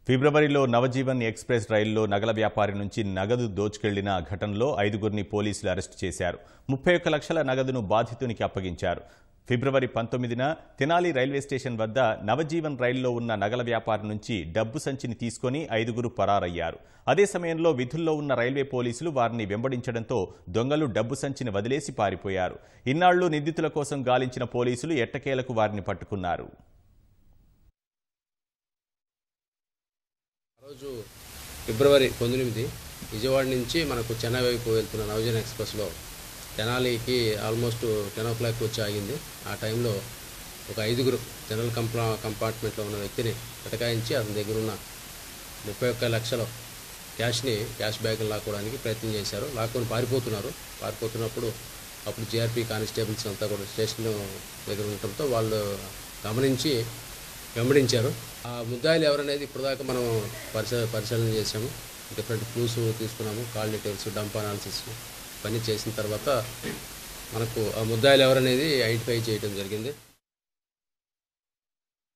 ఫిబ్రవరిలో నవజీవన్ ఎక్స్ప్రెస్ రైల్లో నగల వ్యాపారి నుంచి నగదు దోచుకెళ్లిన ఘటనలో ఐదుగురిని పోలీసులు అరెస్టు చేశారు ముప్పై ఒక్క లక్షల నగదును బాధితునికి అప్పగించారు ఫిబ్రవరి పంతొమ్మిదిన తెనాలి రైల్వే స్టేషన్ వద్ద నవజీవన్ రైల్లో ఉన్న నగల వ్యాపారి నుంచి డబ్బు సంచిని తీసుకొని ఐదుగురు పరారయ్యారు అదే సమయంలో విధుల్లో ఉన్న రైల్వే పోలీసులు వారిని వెంబడించడంతో దొంగలు డబ్బు సంచిని వదిలేసి పారిపోయారు ఇన్నాళ్లు నిందితుల కోసం గాలించిన పోలీసులు ఎట్టకేలకు వారిని పట్టుకున్నారు రోజు ఫిబ్రవరి పంతొమ్మిది విజయవాడ నుంచి మనకు చెన్నై వైపు వెళ్తున్న నవజన్ ఎక్స్ప్రెస్లో తెనాలికి ఆల్మోస్ట్ టెన్ ఓ క్లాక్ వచ్చి ఆగింది ఆ టైంలో ఒక ఐదుగురు జనరల్ కంపా కంపార్ట్మెంట్లో ఉన్న వ్యక్తిని పటకాయించి అతని దగ్గర ఉన్న ముప్పై ఒక్క లక్షల క్యాష్ని క్యాష్ బ్యాగ్ లాక్కోవడానికి ప్రయత్నం చేశారు లాక్కొని పారిపోతున్నారు పారిపోతున్నప్పుడు అప్పుడు జీఆర్పీ కానిస్టేబుల్స్ అంతా కూడా స్టేషన్ దగ్గర ఉండటంతో వాళ్ళు గమనించి వెంబడించారు ఆ ముద్దాయిలు ఎవరనేది ఇప్పటిదాకా మనం పరిశ పరిశీలన చేసాము డిఫరెంట్ క్లూస్ తీసుకున్నాము కాల్ డీటెయిల్స్ డంప్ అనాలిసిస్ ఇవన్నీ చేసిన తర్వాత మనకు ఆ ముద్దాయిలు ఎవరనేది ఐడెంటిఫై చేయడం జరిగింది